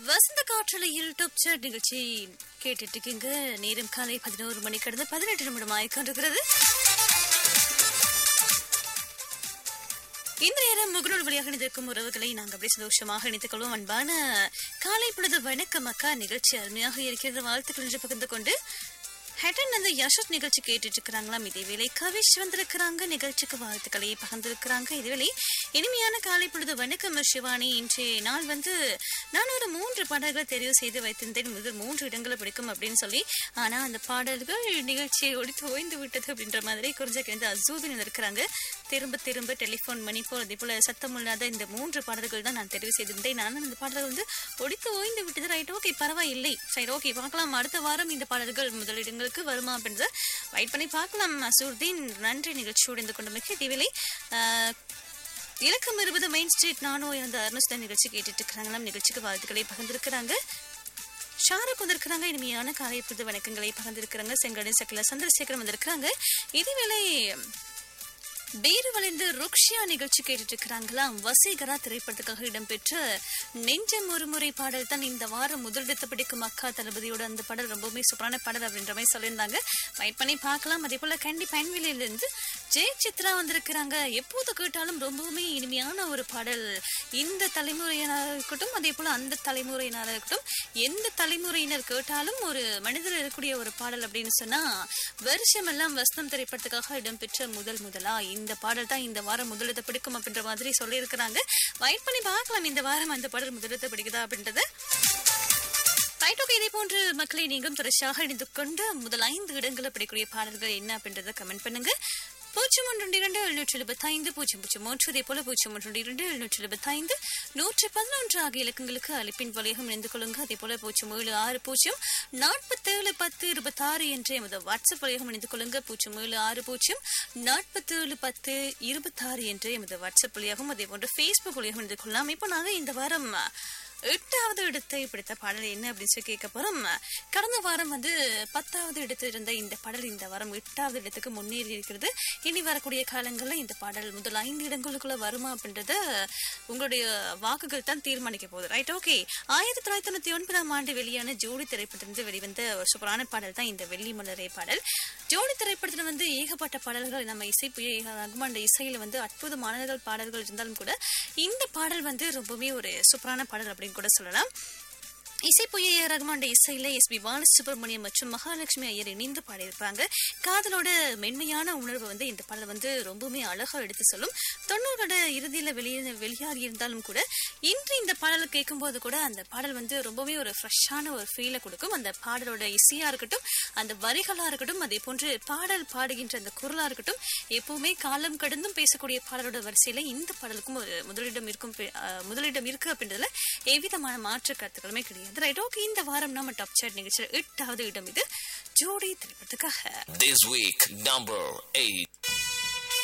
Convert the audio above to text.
வசந்த காற்றலையில் top chat நிகழ்ச்சி கேட்டுட்டு இருக்கீங்க நேரம் காலை பதினோரு மணி கடந்து பதினெட்டு நிமிடம் ஆயிக்கொண்டிருக்கிறது இந்த நேரம் முகநூல் வழியாக இணைந்திருக்கும் உறவுகளை நாங்கள் அப்படியே சந்தோஷமாக இணைத்துக் கொள்வோம் அன்பான காலை பொழுது வணக்கம் அக்கா நிகழ்ச்சி அருமையாக இருக்கிறது வாழ்த்துக்கள் என்று பகிர்ந்து கொண்டு ஹெட்டன் அந்த யஷத் நிகழ்ச்சி கேட்டுட்டு இருக்கிறாங்களாம் இதேவேளை கவிஷ் வந்திருக்கிறாங்க நிகழ்ச்சிக்கு வாழ்த்துக்களை பகிர்ந்திருக்கிறாங்க இதேவேளை இனிமையான காலை பொழுது வணக்கம் சிவானி இன்றைய நாள் வந்து நான் ஒரு மூன்று பாடல்கள் தெரிவு செய்து வைத்திருந்தேன் முதல் மூன்று இடங்களை பிடிக்கும் அப்படின்னு சொல்லி ஆனா அந்த பாடல்கள் நிகழ்ச்சியை ஒடித்து ஓய்ந்து விட்டது அப்படின்ற மாதிரி குறிஞ்ச கிழந்து அசூபின் இருக்கிறாங்க திரும்ப திரும்ப டெலிஃபோன் மணி போல் அதே போல சத்தம் இல்லாத இந்த மூன்று பாடல்கள் தான் நான் தெரிவு செய்திருந்தேன் நான் அந்த பாடல்கள் வந்து ஒடித்து ஓய்ந்து விட்டது ரைட் ஓகே பரவாயில்லை சரி ஓகே பார்க்கலாம் அடுத்த வாரம் இந்த பாடல்கள் முதலிடங்களுக்கு வருமா அப்படின்றத வெயிட் பண்ணி பார்க்கலாம் அசூர்தீன் நன்றி நிகழ்ச்சியோடு இருந்து கொண்டமைக்கு இதுவேளை ஆஹ், இலக்கம் இருபது மெயின் ஸ்ட்ரீட் நானும் அந்த அருணஸ்தான் நிகழ்ச்சி கேட்டுட்டு இருக்கிறாங்களாம் நிகழ்ச்சிக்கு வாழ்த்துக்களை பகிர்ந்திருக்கிறாங்க ஷாருக் வந்திருக்கிறாங்க இனிமையான காலை புது வணக்கங்களை பகிர்ந்திருக்கிறாங்க செங்கடை சக்கல சந்திரசேகரம் வந்திருக்கிறாங்க இதுவேளை வேறு வளைந்து ருக்ஷியா நிகழ்ச்சி கேட்டுட்டு இருக்கிறாங்களாம் வசீகரா திரைப்படத்துக்காக இடம்பெற்ற நெஞ்சம் ஒரு முறை பாடல் தான் இந்த வாரம் முதலிடத்தை பிடிக்கும் அக்கா தளபதியோட அந்த பாடல் ரொம்பவுமே சூப்பரான பாடல் அப்படின்ற மாதிரி சொல்லியிருந்தாங்க வெயிட் பண்ணி பார்க்கலாம் அதே போல கண்டி பயன்வெளியிலிருந்து ஜெய சித்ரா வந்திருக்கிறாங்க எப்போது கேட்டாலும் ரொம்பவுமே இனிமையான ஒரு பாடல் இந்த தலைமுறையினராக இருக்கட்டும் அதே போல அந்த தலைமுறையினராக இருக்கட்டும் எந்த தலைமுறையினர் கேட்டாலும் ஒரு மனிதர் இருக்கக்கூடிய ஒரு பாடல் அப்படின்னு சொன்னா வருஷமெல்லாம் வசனம் திரைப்படத்துக்காக இடம்பெற்ற முதல் முதலா இந்த பாடல் தான் இந்த வாரம் முதலிடத்தை பிடிக்கும் அப்படின்ற மாதிரி சொல்லியிருக்கிறாங்க வெயிட் பண்ணி பார்க்கலாம் இந்த வாரம் அந்த பாடல் முதலிடத்தை பிடிக்குதா அப்படின்றத ரைட் ஓகே இதே போன்று மக்களை நீங்களும் தொடர்ச்சியாக இணைந்து கொண்டு முதல் ஐந்து இடங்களை பிடிக்கக்கூடிய பாடல்கள் என்ன அப்படின்றத கமெண்ட் பண்ணுங்க பூஜ்ஜியம் ஒன்று இரண்டு எழுநூற்றி எழுபத்தைந்து பூஜ்ஜியம் பூஜ்ஜியம் மூன்று இதே போல பூஜ்ஜியம் ஒன்று இரண்டு எழுநூற்றி எழுபத்தைந்து நூற்றி பதினொன்று ஆகிய இலக்கங்களுக்கு அழைப்பின் வழியாக இணைந்து கொள்ளுங்க அதே போல பூஜ்ஜியம் ஏழு ஆறு பூஜ்ஜியம் நாற்பத்தேழு பத்து இருபத்தாறு என்ற எமது வாட்ஸ்அப் வழியாக இணைந்து கொள்ளுங்க பூஜ்ஜியம் ஏழு ஆறு பூஜ்ஜியம் நாற்பத்தேழு பத்து இருபத்தாறு என்ற எமது வாட்ஸ்அப் வழியாகவும் அதே போன்று ஃபேஸ்புக் வழியாக இணைந்து கொள்ளலாம் இப்போ நாங்கள் இந்த வாரம் எட்டாவது இடத்தை பிடித்த பாடல் என்ன அப்படின்னு சொல்லி கேட்க போறோம் கடந்த வாரம் வந்து பத்தாவது இடத்தில் இருந்த இந்த பாடல் இந்த வாரம் எட்டாவது இடத்துக்கு முன்னேறி இருக்கிறது இனி வரக்கூடிய காலங்களில் இந்த பாடல் முதல் ஐந்து இடங்களுக்குள்ள வருமா அப்படின்றத உங்களுடைய வாக்குகள் தான் தீர்மானிக்க போகுது ரைட் ஓகே ஆயிரத்தி தொள்ளாயிரத்தி தொண்ணூத்தி ஒன்பதாம் ஆண்டு வெளியான ஜோடி திரைப்படத்திலிருந்து வெளிவந்த ஒரு சூப்பரான பாடல் தான் இந்த வெள்ளி மலரே பாடல் ஜோடி திரைப்படத்துல வந்து ஏகப்பட்ட பாடல்கள் நம்ம இசை ரகுமான் இசையில வந்து அற்புதமான பாடல்கள் இருந்தாலும் கூட இந்த பாடல் வந்து ரொம்பவே ஒரு சூப்பரான பாடல் அப்படின்னு கூட சொல்லலாம் இசை புய ரகுமான் இசையில எஸ் பி பாலசுப்ரமணியம் மற்றும் மகாலட்சுமி ஐயர் இணைந்து பாடியிருப்பாங்க காதலோட மென்மையான உணர்வு வந்து இந்த பாடல் வந்து ரொம்பவுமே அழகா எடுத்து சொல்லும் தொண்ணூறோட இறுதியில வெளியே வெளியாகி இருந்தாலும் கூட இன்று இந்த பாடலை கேட்கும்போது கூட அந்த பாடல் வந்து ரொம்பவே ஒரு ஃப்ரெஷ்ஷான ஒரு ஃபீலை கொடுக்கும் அந்த பாடலோட இசையா இருக்கட்டும் அந்த வரிகளா இருக்கட்டும் அதே போன்று பாடல் பாடுகின்ற அந்த குரலா இருக்கட்டும் எப்பவுமே காலம் கடந்தும் பேசக்கூடிய பாடலோட வரிசையில இந்த பாடலுக்கும் ஒரு முதலிடம் இருக்கும் பெ- அஹ், முதலிடம் இருக்கு அப்படின்றதுல எவ்விதமான மாற்று கருத்துக்களுமே கிடையாது ரைட் ஓகே இந்த வாரம் நம்ம டாப் சாட் நிகழ்ச்சியில் எட்டாவது இடம் இது ஜோடி திரைப்படத்துக்காக This week, number 8.